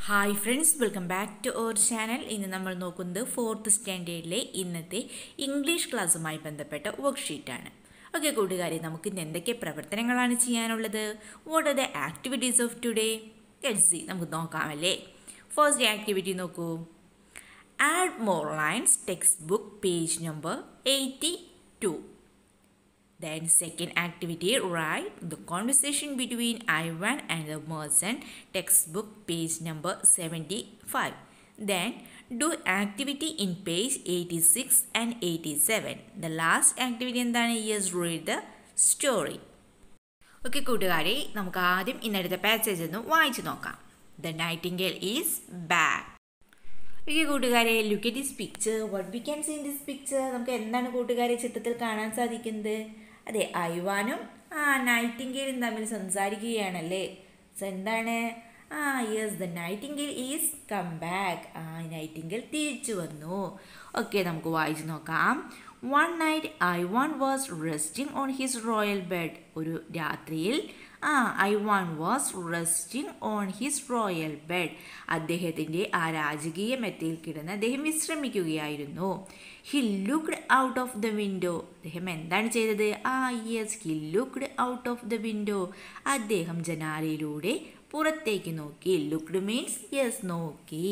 Hi friends welcome back to our channel ഇന്ന് നമ്മൾ നോക്കുന്നത് ഫോർത്ത് സ്റ്റാൻഡേർഡിലെ ഇന്നത്തെ ഇംഗ്ലീഷ് ക്ലാസ്സുമായി ബന്ധപ്പെട്ട വർക്ക്ഷീറ്റാണ് ഓക്കെ കൂട്ടുകാരെ നമുക്ക് ഇന്ന് എന്തൊക്കെ പ്രവർത്തനങ്ങളാണ് ചെയ്യാനുള്ളത് what are the activities of today see നമുക്ക് നോക്കാമല്ലേ ഫസ്റ്റ് ആക്ടിവിറ്റി നോക്കൂ add more lines text book page number eighty two Then second activity, write the conversation between Ivan and the merchant, textbook page number 75. Then do activity in page 86 and 87. The last activity എന്താണ് yes read the story. Okay കൂട്ടുകാരെ നമുക്ക് ആദ്യം ഇന്നടുത്ത passage ഒന്ന് വായിച്ചു നോക്കാം the nightingale is back okay കൂട്ടുകാരെ look at this picture what we can see in this picture നമുക്ക് എന്താണ് കൂട്ടുകാരെ ചിത്രത്തിൽ കാണാൻ സാധിക്കുന്നത് അതെ ഐവാനും ആ നൈറ്റിംഗേലും തമ്മിൽ സംസാരിക്കുകയാണല്ലേ സോ എന്താണ് ആ yes the nightingale is come back ആ നൈറ്റിംഗേൽ തിരിച്ചു വന്നു ഓക്കെ നമുക്ക് വായിച്ചു നോക്കാം one night Ivan was resting on his royal bed ഒരു രാത്രിയിൽ ആ Ivan was resting on his royal bed അദ്ദേഹത്തിൻ്റെ ആ രാജകീയ മെത്തയിൽ കിടന്ന് അദ്ദേഹം വിശ്രമിക്കുകയായിരുന്നു he looked out of the window അദ്ദേഹം എന്താണ് ചെയ്തത് ആ yes he looked out of the window അദ്ദേഹം ജനാലയിലൂടെ പുറത്തേക്ക് നോക്കി ലുക്ക്ഡ് മീൻസ് യെസ് നോക്കി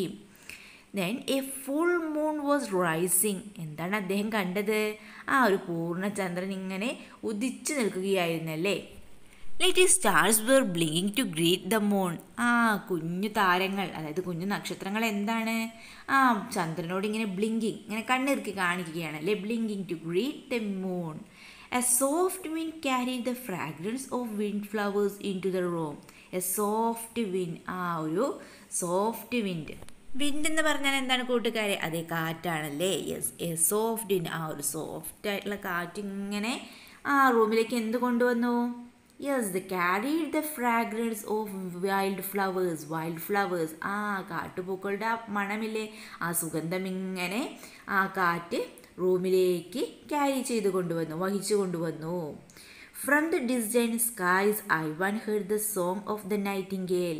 then a full moon was rising എന്താണ് അദ്ദേഹം കണ്ടത് ആ ഒരു പൂർണ്ണചന്ദ്രൻ ഇങ്ങനെ ഉദിച്ചു നിൽക്കുകയായിരുന്നല്ലേ little stars were blinking to greet the moon ആ കുഞ്ഞു താരങ്ങൾ അതായത് കുഞ്ഞു നക്ഷത്രങ്ങൾ എന്താണ് ആ ചന്ദ്രനോട് ഇങ്ങനെ ബ്ലിങ്കിങ് ഇങ്ങനെ കണ്ണിറുക്കി കാണിക്കുകയാണ് അല്ലേ blinking to greet the moon a soft wind carry the fragrance of wind flowers into the room a soft wind ആ ഒരു സോഫ്റ്റ് വിൻഡ് വിൻഡ് എന്ന് പറഞ്ഞാൽ എന്താണ് കൂട്ടുകാരെ അതേ കാറ്റാണല്ലേ യെസ് എ സോഫ്റ്റ് വിൻഡ് ആ ഒരു സോഫ്റ്റ് ആയിട്ടുള്ള കാറ്റ് ഇങ്ങനെ ആ റൂമിലേക്ക് എന്ത് കൊണ്ടുവന്നു yes the carried the fragrance of wild flowers wild flowers ആ കാട്ടുപൂക്കളുടെ ആ മണമില്ലേ ആ സുഗന്ധം ഇങ്ങനെ ആ കാറ്റ് റൂമിലേക്ക് ക്യാരി ചെയ്ത് കൊണ്ടുവന്നു വഹിച്ചു കൊണ്ടുവന്നു from the distance skies Ivan heard the song of the nightingale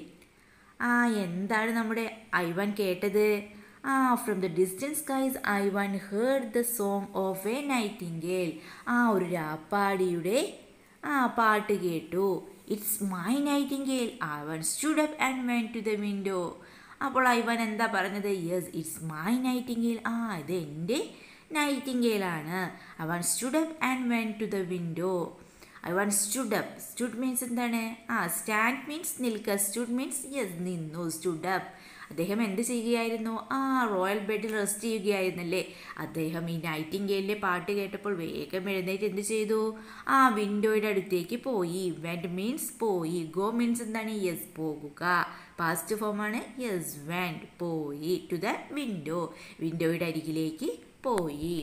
ആ എന്താണ് നമ്മുടെ ഐവൻ കേട്ടത് ആ from the distance skies Ivan heard the song of a nightingale ആ ഒരു രാപ്പാടിയുടെ ആ പാട്ട് കേട്ടു it's my nightingale Ivan stood up and went to the window അപ്പോൾ ഐവൻ എന്താ പറഞ്ഞത് യെസ് ഇറ്റ്സ് മൈ നൈറ്റിംഗേൽ ആ ഇത് എൻ്റെ നൈറ്റിംഗേലാണ് അവൻ stood up and went to the window Ivan stood up stood means എന്താണ് ആ സ്റ്റാൻഡ് മീൻസ് നിൽക്കുക സ്റ്റുഡ് മീൻസ് യെസ് നിന്നു സ്റ്റുഡ് അപ്പ് അദ്ദേഹം എന്ത് ചെയ്യുകയായിരുന്നു ആ റോയൽ ബെഡിൽ റെസ്റ്റ് ചെയ്യുകയായിരുന്നല്ലേ അദ്ദേഹം ഈ നൈറ്റിംഗേലിൻ്റെ പാട്ട് കേട്ടപ്പോൾ വേഗം എഴുന്നേറ്റ് എന്ത് ചെയ്തു ആ വിൻഡോയുടെ അടുത്തേക്ക് പോയി വെൻറ്റ് മീൻസ് പോയി ഗോ മീൻസ് എന്താണ് യെസ് പോകുക പാസ്റ്റ് ഫോമാണ് യെസ് വെൻറ്റ് പോയി ടു ദ വിൻഡോ വിൻഡോയുടെ അരികിലേക്ക് പോയി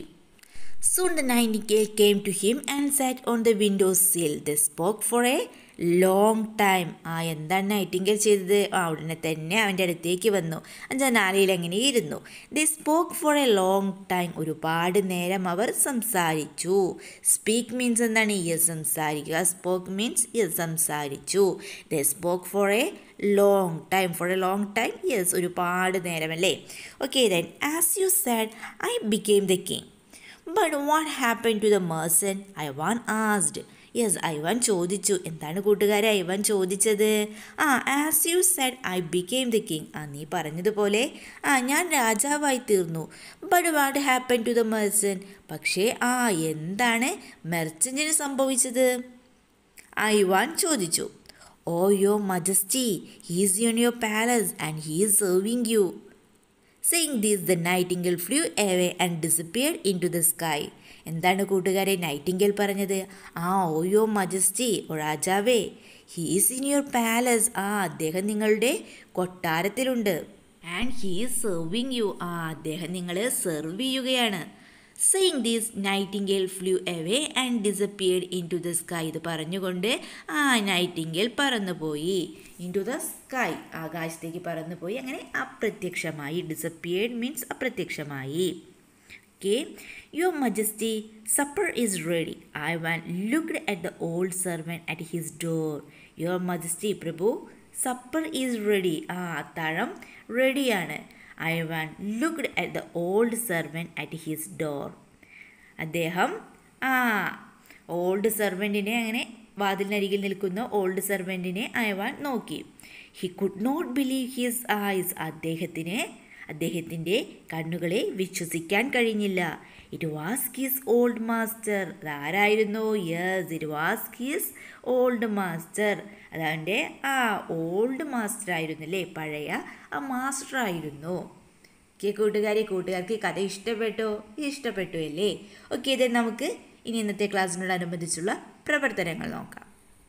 Soon the nightingale came to him and sat on the window sill. They spoke for a long time ആ എന്താണ് നൈറ്റിംഗൽ ചെയ്തത് ആ ഉടനെ തന്നെ അവൻ്റെ അടുത്തേക്ക് വന്നു ജനാലയിൽ അങ്ങനെ ഇരുന്നു they spoke for a long time ഒരുപാട് നേരം അവർ സംസാരിച്ചു സ്പീക്ക് മീൻസ് എന്താണ് യെസ് സംസാരിക്കുക സ്പോക്ക് മീൻസ് യെസ് സംസാരിച്ചു they spoke for a long time for a long time yes ഒരുപാട് നേരമല്ലേ okay then as you said I became the king but what happen to the merchant Ivan asked yes Ivan ചോദിച്ചു എന്താണ് കൂട്ടുകാരെ Ivan ചോദിച്ചത് ആ as you said I became the king ആ നീ പറഞ്ഞതുപോലെ ആ ഞാൻ രാജാവായി തീർന്നു but what happen to the merchant പക്ഷേ ആ എന്താണ് മെർച്ചൻറ്റിന് സംഭവിച്ചത് ഐവാൻ ചോദിച്ചു oh your majesty he's in your palace and he's serving you saying these the nightingale flew away and disappeared into the sky എന്താണ് കൂട്ടുകാരെ നൈറ്റിംഗൽ പറഞ്ഞത് ആ ഓയോ മജസ്റ്റി ഓ രാജാവേ ഹീസ് ഇൻ യുവർ പാലസ് ആ അദ്ദേഹം നിങ്ങളുടെ കൊട്ടാരത്തിലുണ്ട് ആൻഡ് ഹീസ് സെർവിങ് യു ആ അദ്ദേഹം നിങ്ങളെ സെർവ് ചെയ്യുകയാണ് saying these nightingale flew away and disappeared into the sky ഇത് പറഞ്ഞുകൊണ്ട് ആ നൈറ്റിംഗേൽ പറന്നുപോയി ഇൻ ടു ദ സ്കൈ ആകാശത്തേക്ക് പറന്നുപോയി അങ്ങനെ അപ്രത്യക്ഷമായി ഡിസപ്പിയേർഡ് മീൻസ് അപ്രത്യക്ഷമായി okay your majesty supper is ready Ivan looked at the old servant at his door your majesty പ്രഭു സപ്പർ ഈസ് റെഡി ആ അത്താഴം റെഡിയാണ് Ivan looked at the old servant at his door അദ്ദേഹം ആ old സെർവൻറ്റിനെ അങ്ങനെ വാതിലിനരികിൽ നിൽക്കുന്ന old സെർവൻറ്റിനെ Ivan നോക്കി he could not believe his eyes അദ്ദേഹത്തിന് അദ്ദേഹത്തിൻ്റെ കണ്ണുകളെ വിശ്വസിക്കാൻ കഴിഞ്ഞില്ല it was his old master അതാരായിരുന്നു yes it was his old master അതവൻ്റെ ആ ഓൾഡ് മാസ്റ്റർ ആയിരുന്നു അല്ലേ പഴയ ആ മാസ്റ്റർ ആയിരുന്നു ഓക്കെ കൂട്ടുകാരെ കൂട്ടുകാർക്ക് ഈ കഥ ഇഷ്ടപ്പെട്ടോ ഇഷ്ടപ്പെട്ടു അല്ലേ ഓക്കെ ഇത് നമുക്ക് ഇനി ഇന്നത്തെ ക്ലാസ്സിനോടനുബന്ധിച്ചുള്ള പ്രവർത്തനങ്ങൾ നോക്കാം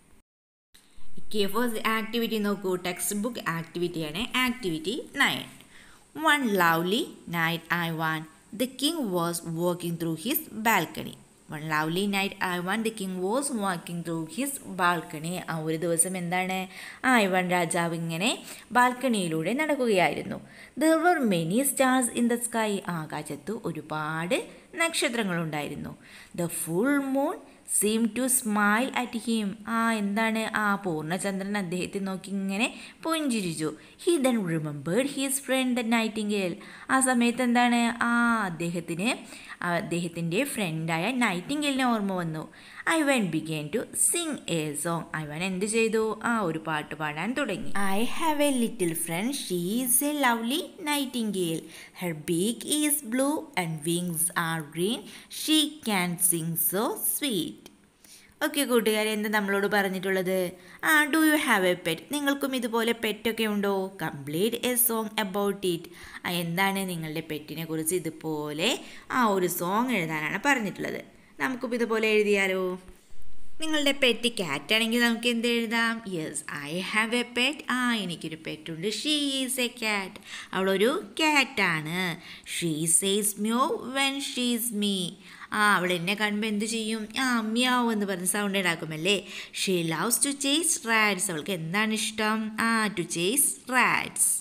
കെ ഫസ്റ്റ് ആക്ടിവിറ്റി നോക്കൂ ടെക്സ്റ്റ് ബുക്ക് ആക്ടിവിറ്റിയാണ് activity nine one lovely night Ivan the king was walking through his balcony one lovely night Ivan the king was walking through his balcony ആ ഒരു ദിവസം എന്താണ് Ivan രാജാവ് ഇങ്ങനെ ബാൽക്കണിയിലൂടെ നടക്കുകയായിരുന്നു there were many stars in the sky ആകാശത്ത് ഒരുപാട് നക്ഷത്രങ്ങളുണ്ടായിരുന്നു the full moon seem to smile at him ആ എന്താണ് ആ പൂർണ്ണചന്ദ്രൻ അദ്ദേഹത്തെ നോക്കി ഇങ്ങനെ പുഞ്ചിരിച്ചു he then remembered his friend the nightingale ആ സമയത്ത് എന്താണ് ആ അദ്ദേഹത്തിന് അദ്ദേഹത്തിൻ്റെ ഫ്രണ്ടായ നൈറ്റിംഗേലിനെ ഓർമ്മ വന്നു Ivan began to sing a song Ivan എന്ത് ചെയ്തു ആ ഒരു പാട്ട് പാടാൻ തുടങ്ങി I have a little friend she is a lovely nightingale her beak is blue and wings are green she can sing so sweet okay കൂട്ടുകാരെ എന്താ നമ്മളോട് പറഞ്ഞിട്ടുള്ളത് ആ do you have a pet നിങ്ങൾക്കും ഇതുപോലെ പെറ്റൊക്കെ ഉണ്ടോ complete a song about it എന്താണ് നിങ്ങളുടെ പെറ്റിനെ കുറിച്ച് ഇതുപോലെ ആ ഒരു സോങ് എഴുതാനാണ് പറഞ്ഞിട്ടുള്ളത് നമുക്കിപ്പോൾ ഇതുപോലെ എഴുതിയാലോ നിങ്ങളുടെ പെറ്റ് ക്യാറ്റ് ആണെങ്കിൽ നമുക്ക് എന്ത് എഴുതാം yes I have a pet ആ എനിക്കൊരു പെറ്റുണ്ട് ഷീ ഈസ് എ ക്യാറ്റ് അവളൊരു ക്യാറ്റാണ് she says meow when she sees me അവൾ എന്നെ കാണുമ്പോൾ എന്ത് ചെയ്യും ആ മ്യാവ് എന്ന് പറഞ്ഞ് സൗണ്ട് ഉണ്ടാക്കുമല്ലേ she loves to chase rats അവൾക്ക് എന്താണ് ഇഷ്ടം ആ ടു ചേസ് റാറ്റ്സ്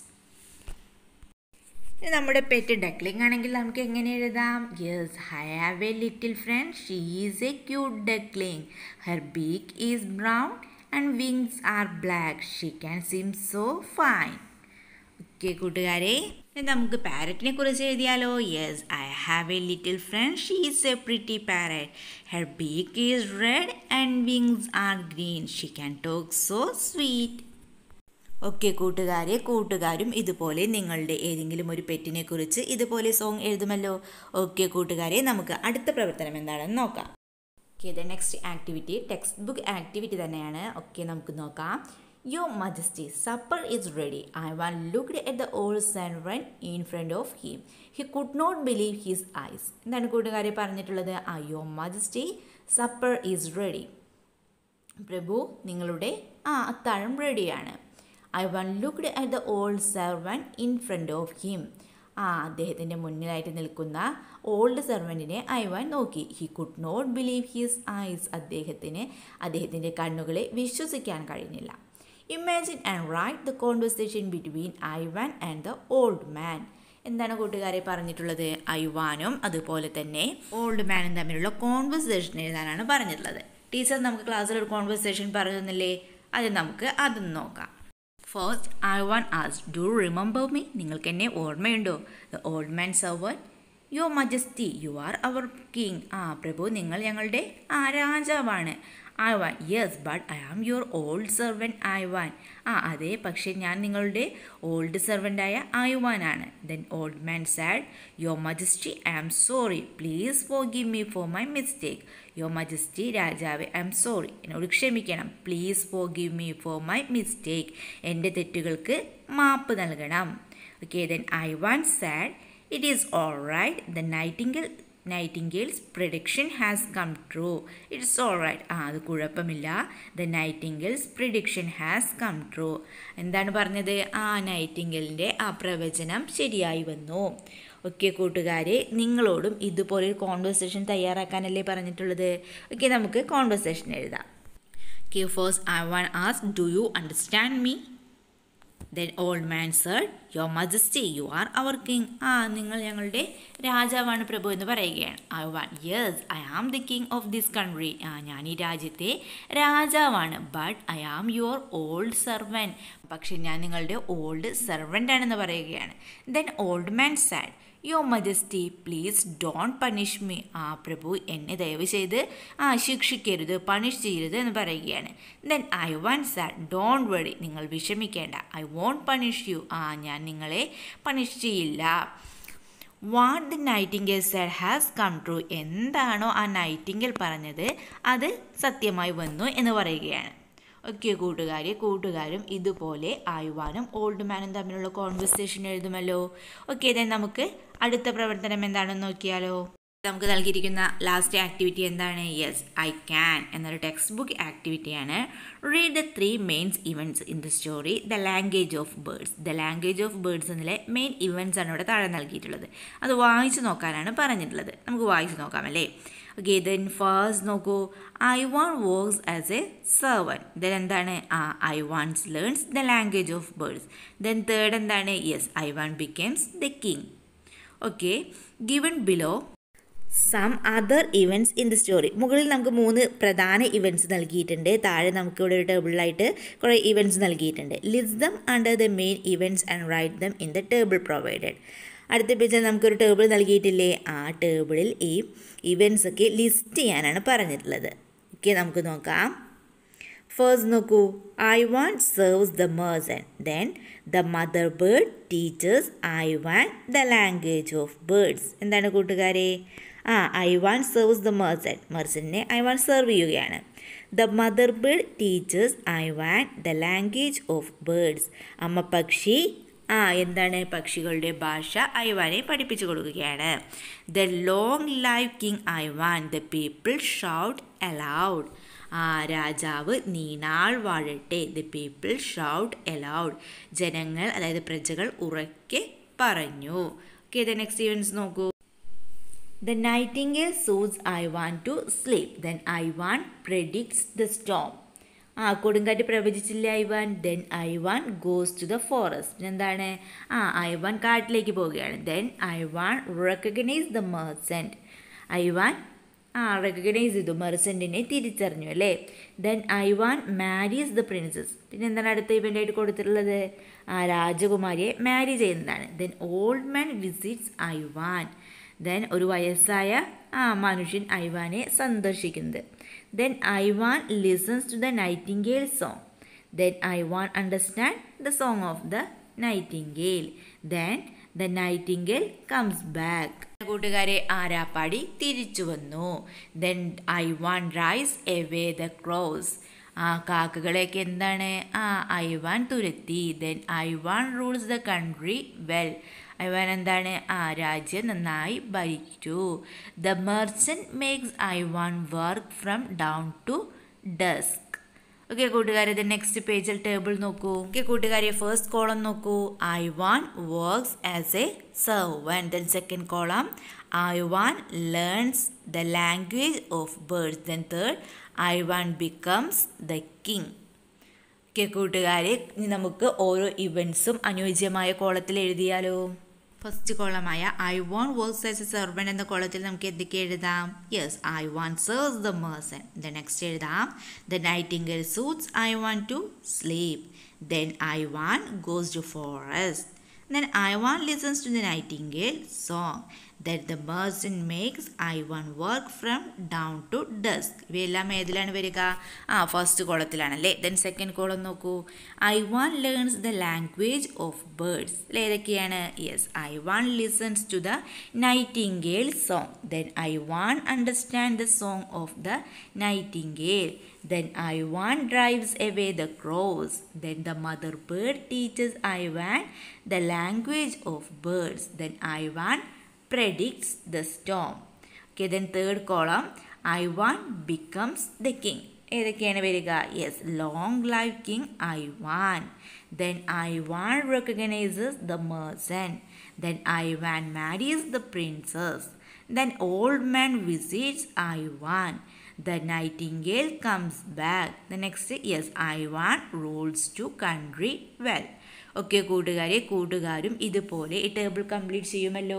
നമ്മുടെ പെറ്റ് ഡക്ലിംഗ് ആണെങ്കിൽ നമുക്ക് എങ്ങനെ എഴുതാം yes I have a little friend she is a cute duckling her beak is brown and wings are black she can swim so fine okay കൂട്ടുകാരെ നമുക്ക് പാരറ്റിനെ കുറിച്ച് എഴുതിയാലോ yes I have a little friend she is a pretty parrot her beak is red and wings are green she can talk so sweet okay കൂട്ടുകാരെ കൂട്ടുകാരും ഇതുപോലെ നിങ്ങളുടെ ഏതെങ്കിലും ഒരു പെറ്റിനെ കുറിച്ച് ഇതുപോലെ സോങ് എഴുതുമല്ലോ ഓക്കെ കൂട്ടുകാരെ നമുക്ക് അടുത്ത പ്രവർത്തനം എന്താണെന്ന് നോക്കാം okay the next activity text book activity തന്നെയാണ് ഓക്കെ നമുക്ക് നോക്കാം your majesty supper is ready Ivan looked at the old servant in front of him he could not believe his eyes എന്താണ് കൂട്ടുകാരെ പറഞ്ഞിട്ടുള്ളത് ആ your majesty supper is ready പ്രഭു നിങ്ങളുടെ ആ അത്താഴം റെഡിയാണ് Ivan looked at the old servant in front of him ആ അദ്ദേഹത്തിൻ്റെ മുന്നിലായിട്ട് നിൽക്കുന്ന ഓൾഡ് സെർവൻറ്റിനെ ഐവാൻ നോക്കി he could not believe his eyes അദ്ദേഹത്തിന് അദ്ദേഹത്തിൻ്റെ കണ്ണുകളെ വിശ്വസിക്കാൻ കഴിഞ്ഞില്ല imagine and write the conversation between Ivan and the old man എന്താണ് കൂട്ടുകാരെ പറഞ്ഞിട്ടുള്ളത് ഐവാനും അതുപോലെ തന്നെ ഓൾഡ് മാനും തമ്മിലുള്ള കോൺവെർസേഷൻ എഴുതാനാണ് പറഞ്ഞിട്ടുള്ളത് ടീച്ചർ നമുക്ക് ക്ലാസ്സിൽ ഒരു കോൺവെർസേഷൻ പറഞ്ഞു തന്നില്ലേ അത് നമുക്ക് അതൊന്ന് നോക്കാം ഫസ്റ്റ് ഐ വൺ ആസ് ഡു റിമെമ്പർ മീ നിങ്ങൾക്ക് എന്നെ ഓർമ്മയുണ്ടോ the old man servant your majesty you are our king ആ പ്രഭു നിങ്ങൾ ഞങ്ങളുടെ ആ രാജാവാണ് Ivan yes but I am your old servant Ivan ആ അതെ പക്ഷേ ഞാൻ നിങ്ങളുടെ ഓൾഡ് സെർവൻ്റായ ഐ വാനാണ് then old man said your majesty I am sorry please forgive me for my mistake your majesty രാജാവെ ഐ എം സോറി എന്നോട് ക്ഷമിക്കണം please forgive me for my mistake എൻ്റെ തെറ്റുകൾക്ക് മാപ്പ് നൽകണം okay then Ivan said it is all right the nightingale nightingale's prediction has come true it's all right ആ അത് കുഴപ്പമില്ല the nightingale's prediction has come true എന്താണ് പറഞ്ഞത് ആ നൈറ്റിംഗലിൻ്റെ ആ പ്രവചനം ശരിയായി വന്നു ഓക്കെ കൂട്ടുകാരെ നിങ്ങളോടും ഇതുപോലെ ഒരു കോൺവെർസേഷൻ തയ്യാറാക്കാനല്ലേ പറഞ്ഞിട്ടുള്ളത് ഓക്കെ നമുക്ക് കോൺവെർസേഷൻ എഴുതാം ഓക്കെ ഫസ്റ്റ് ഐ വാൺ ആസ് do you understand me then old man sir your majesty you are our king ആ നിങ്ങൾ ഞങ്ങളുടെ രാജാവാണ് പ്രഭു എന്ന് പറയുകയാണ് Ivan yes I am the king of this country ആ ഞാൻ ഈ രാജ്യത്തെ രാജാവാണ് but I am your old servant പക്ഷെ ഞാൻ നിങ്ങളുടെ ഓൾഡ് സെർവൻ്റ് ആണെന്ന് പറയുകയാണ് then old man said your majesty please don't punish me ആ പ്രഭു എന്നെ ദയവ് ചെയ്ത് ആ ശിക്ഷിക്കരുത് പണിഷ് ചെയ്യരുത് എന്ന് പറയുകയാണ് then Ivan said don't worry നിങ്ങൾ വിഷമിക്കേണ്ട ഐ വോണ്ട് പണിഷ് യു ആ ഞാൻ നിങ്ങളെ പണിഷ് ചെയ്യില്ല what the nightingale said has come true എന്താണോ ആ നൈറ്റിംഗൽ പറഞ്ഞത് അത് സത്യമായി വന്നു എന്ന് പറയുകയാണ് ഓക്കെ കൂട്ടുകാരെ കൂട്ടുകാരും ഇതുപോലെ ആയുവാനും ഓൾഡ് മാനും തമ്മിലുള്ള കോൺവെർസേഷൻ എഴുതുമല്ലോ ഓക്കെ ദെൻ നമുക്ക് അടുത്ത പ്രവർത്തനം എന്താണെന്ന് നോക്കിയാലോ നമുക്ക് നൽകിയിരിക്കുന്ന ലാസ്റ്റ് ആക്ടിവിറ്റി എന്താണ് യെസ് ഐ ക്യാൻ എന്നൊരു ടെക്സ്റ്റ് ബുക്ക് ആക്ടിവിറ്റിയാണ് read the three mains events in the story the language of birds the language of birds എന്നിലെ മെയിൻ ഇവൻറ്റ്സ് ആണ് ഇവിടെ താഴെ നൽകിയിട്ടുള്ളത് അത് വായിച്ചു നോക്കാനാണ് പറഞ്ഞിട്ടുള്ളത് നമുക്ക് വായിച്ചു നോക്കാം അല്ലേ ഓക്കെ ദെൻ ഫസ്റ്റ് നോക്കൂ I Ivan works as a servant then എന്താണ് ആ Ivan's learns the language of birds then third എന്താണ് yes I Ivan becomes the king okay given below some other events in the story മുകളിൽ നമുക്ക് മൂന്ന് പ്രധാന events നൽകിയിട്ടുണ്ട് താഴെ നമുക്ക് ഇവിടെ ഒരു ടേബിളിലായിട്ട് കുറേ ഇവൻറ്റ്സ് നൽകിയിട്ടുണ്ട് list them under the main events and write them in the table provided അടുത്ത പേജിൽ നമുക്കൊരു ടേബിൾ നൽകിയിട്ടില്ലേ ആ ടേബിളിൽ ഈ ഇവൻറ്റ്സ് ഒക്കെ ലിസ്റ്റ് ചെയ്യാനാണ് പറഞ്ഞിട്ടുള്ളത് ഓക്കെ നമുക്ക് നോക്കാം ഫസ്റ്റ് നോക്കൂ I Ivan serves the merchant then the mother bird teachers Ivan the language of birds എന്താണ് കൂട്ടുകാരെ ആ Ivan serves the merchant മെർസനെ ഐ വാൻ സെർവ് ചെയ്യുകയാണ് the mother bird teachers Ivan the language of birds അമ്മ പക്ഷി ആ എന്താണ് പക്ഷികളുടെ ഭാഷ ഐവാനെ പഠിപ്പിച്ചു കൊടുക്കുകയാണ് the long life king Ivan the people shout aloud ആ രാജാവ് നീണാൾ വാഴട്ടെ ദ പീപ്പിൾ ഷൗട്ട് അലൗഡ് ജനങ്ങൾ അതായത് പ്രജകൾ ഉറക്കെ പറഞ്ഞു ഓക്കെ ദ നെക്സ്റ്റ് ഇവൻസ് നോക്കൂ ദ നൈറ്റിംഗേൽ സൂസ് Ivan to sleep then Ivan predicts the storm ആ കൊടുങ്കാറ്റ് പ്രവചിച്ചില്ല Ivan then Ivan goes to the forest എന്താണ് ആ ഐവാൻ കാട്ടിലേക്ക് പോവുകയാണ് then Ivan recognise the merchant Ivan ആ റെക്കഗ്നൈസ് ചെയ്തു മെർസൻറ്റിനെ തിരിച്ചറിഞ്ഞു അല്ലേ then Ivan marries the princess പിന്നെ എന്താണ് അടുത്ത ഇവൻ്റ് ആയിട്ട് കൊടുത്തിട്ടുള്ളത് ആ രാജകുമാരിയെ മാരി ചെയ്യുന്നതാണ് then old man visits Ivan then ഒരു വയസ്സായ ആ മനുഷ്യൻ ഐവാനെ സന്ദർശിക്കുന്നത് then Ivan listens to the nightingale song then Ivan understand the song of the nightingale then the nightingale comes back കൂട്ടുകാരെ ആരാപ്പാടി തിരിച്ചു വന്നു then Ivan drives away the crows ആ കാക്കകളെയൊക്കെ എന്താണ് ആ ഐവാൻ തുരത്തി then Ivan rules the country well Ivan എന്താണ് ആ രാജ്യം നന്നായി ഭരിച്ചു the merchant makes Ivan work from dawn to dusk okay കൂട്ടുകാരെ ഇത് നെക്സ്റ്റ് പേജിൽ ടേബിൾ നോക്കൂ ഓക്കെ കൂട്ടുകാരെ ഫസ്റ്റ് കോളം നോക്കൂ Ivan works as a servant then second column Ivan learns the language of birds then third Ivan becomes the king okay കൂട്ടുകാരെ ഇനി നമുക്ക് ഓരോ ഇവൻറ്റ്സും അനുയോജ്യമായ കോളത്തിൽ എഴുതിയാലോ ഫസ്റ്റ് കോളമായ Ivan works as a servant എന്ന കോളത്തിൽ നമുക്ക് എന്തൊക്കെ എഴുതാം yes I Ivan serves the merchant the next എഴുതാം the nightingale suits I want to sleep then I want goes to forest then I want listens to the nightingale song that the Merson makes I want work from dawn to dusk ഇവയെല്ലാം ഏതിലാണ് വരിക ആ first കോളത്തിലാണല്ലേ then second column നോക്കൂ I want learns the language of birds ഏതൊക്കെയാണ് yes I want listens to the nightingale song then I want understand the song of the nightingale then I warn drives away the crows then the mother bird teachers Ivan the language of birds then I Ivan predicts the storm. Okay, then third column, I want becomes the king. ഏതൊക്കെയാണ് വരിക yes long life king Ivan then Ivan recognises the merchant then Ivan marries the princess then old man visits Ivan the nightingale comes back the next yes Ivan rules to country well okay കൂട്ടുകാരെ കൂട്ടുകാരും ഇതുപോലെ ഈ table complete ചെയ്യുമല്ലോ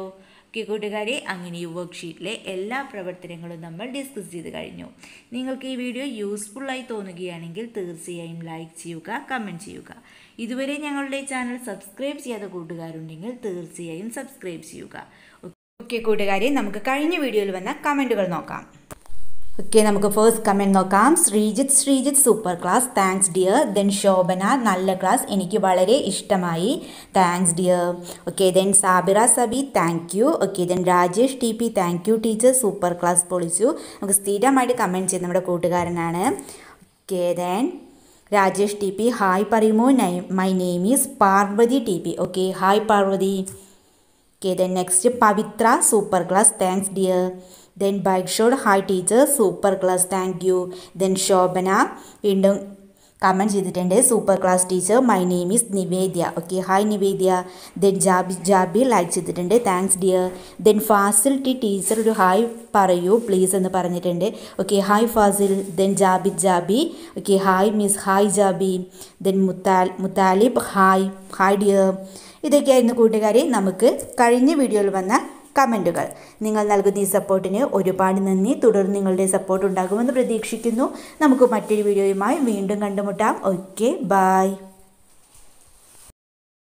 okay കൂട്ടുകാരെ അങ്ങനെ ഈ വർക്ക്ഷീറ്റിലെ എല്ലാ പ്രവർത്തനങ്ങളും നമ്മൾ ഡിസ്കസ് ചെയ്ത് കഴിഞ്ഞു നിങ്ങൾക്ക് ഈ വീഡിയോ യൂസ്ഫുള്ളായി തോന്നുകയാണെങ്കിൽ തീർച്ചയായും ലൈക്ക് ചെയ്യുക കമൻറ്റ് ചെയ്യുക ഇതുവരെ ഞങ്ങളുടെ ചാനൽ സബ്സ്ക്രൈബ് ചെയ്യാത്ത കൂട്ടുകാരുണ്ടെങ്കിൽ തീർച്ചയായും സബ്സ്ക്രൈബ് ചെയ്യുക ഓക്കെ കൂട്ടുകാരെ നമുക്ക് കഴിഞ്ഞ വീഡിയോയിൽ വന്ന കമൻറ്റുകൾ നോക്കാം ഓക്കെ നമുക്ക് ഫസ്റ്റ് കമൻറ്റ് നോക്കാം Sreejith Sreejith super class thanks dear then Shobhana നല്ല ക്ലാസ് എനിക്ക് വളരെ ഇഷ്ടമായി thanks dear okay then Sabira Sabi thank you okay then Rajesh T P thank you teacher super class പൊളിച്ചു നമുക്ക് സ്ഥിരമായിട്ട് കമൻറ്റ് ചെയ്യുന്ന നമ്മുടെ കൂട്ടുകാരനാണ് okay then Rajesh T P hi പറയുമോ my name is Parvathi T P okay hi Parvathi okay then next Pavithra super class thanks dear then ബൈക്ക് ഷോഡ് hi teacher super class thank you then Shobhana വീണ്ടും കമൻറ്റ് ചെയ്തിട്ടുണ്ട് super class teacher my name is Nivedya okay hi Nivedya then Jabi Jabi like ചെയ്തിട്ടുണ്ട് thanks dear then Fasil T teacher ഒരു hi പറയൂ please എന്ന് പറഞ്ഞിട്ടുണ്ട് okay hi Fasil then Jabid Jabi okay hi miss hi Jabi then മുത്താൽ Muthalib hi hi dear ഇതൊക്കെയായിരുന്നു കൂട്ടുകാരെ നമുക്ക് കഴിഞ്ഞ വീഡിയോയിൽ വന്ന കമൻറ്റുകൾ നിങ്ങൾ നൽകുന്ന ഈ സപ്പോർട്ടിന് ഒരുപാട് നന്ദി തുടർന്ന് നിങ്ങളുടെ സപ്പോർട്ട് ഉണ്ടാകുമെന്ന് പ്രതീക്ഷിക്കുന്നു നമുക്ക് മറ്റൊരു വീഡിയോയുമായി വീണ്ടും കണ്ടുമുട്ടാം ഓക്കെ ബായ്